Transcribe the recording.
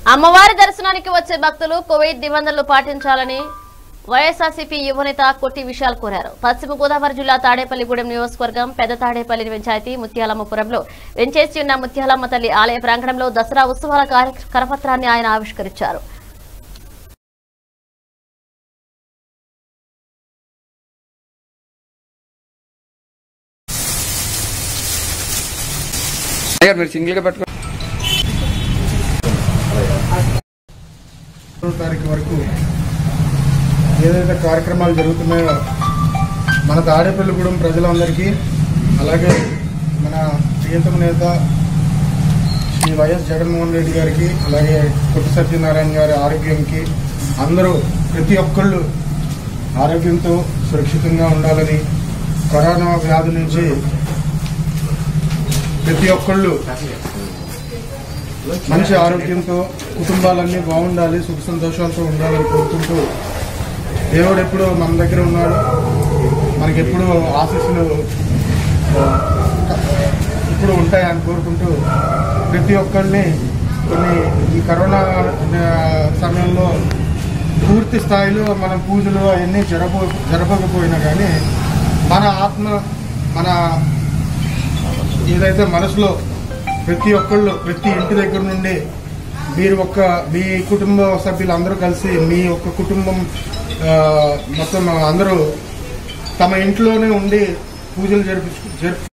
అమ్మవారి దర్శనానికి వచ్చే భక్తులు కోవిడ్ నిబంధనలు పాటించాలని వైఎస్ఆర్సీపీ యువనేత కొట్టి విశాల్ కోరారు పశ్చిమ గోదావరి జిల్లా తాడేపల్లిగూడెం నియోజకవర్గం పెద్ద తాడేపల్లి పంచాయతీ ముత్యాలమ్మపురంలో వెంచేసి ఉన్న ముత్యాలమ్మ తల్లి ఆలయ ప్రాంగణంలో దసరా ఉత్సవాల కార్య- కరపత్రాన్ని ఆయన ఆవిష్కరించారు అయ్యారు మీరు సింగిల్గా పెట్టుకో పదో తారీఖు వరకు ఏదైతే కార్యక్రమాలు జరుగుతున్నాయో మన తాడేపల్లిగూడెం ప్రజలందరికీ అలాగే మన ప్రియతమ నేత శ్రీ వైఎస్ జగన్మోహన్ రెడ్డి గారికి అలాగే కొట్టి సత్యనారాయణ గారి ఆరోగ్యంకి అందరూ ప్రతి ఒక్కళ్ళు ఆరోగ్యంతో సురక్షితంగా ఉండాలని కరోనా వ్యాధి నుంచి ప్రతి ఒక్కళ్ళు మంచి ఆరోగ్యంతో కుటుంబాలన్నీ బాగుండాలి సుఖ సంతోషాలతో ఉండాలని కోరుకుంటూ దేవుడు ఎప్పుడు మన దగ్గర ఉన్నాడు మనకెప్పుడు ఆశీస్సులు ఆ, ఇప్పుడు ఉంటాయని కోరుకుంటూ ప్రతి ఒక్కరిని కొన్ని ఈ కరోనా ఆ, సమయంలో పూర్తి స్థాయిలో మన పూజలు అవన్నీ జరప జరపకపోయినా కానీ మన ఆత్మ మన ఏదైతే మనసులో ప్రతి ఒక్కళ్ళు ప్రతి ఇంటి దగ్గర నుండి మీరు ఒక్క మీ కుటుంబ సభ్యులందరూ కలిసి మీ ఒక్క కుటుంబం ఆ, మొత్తం అందరూ తమ ఇంట్లోనే ఉండి పూజలు జరిపి జరుపు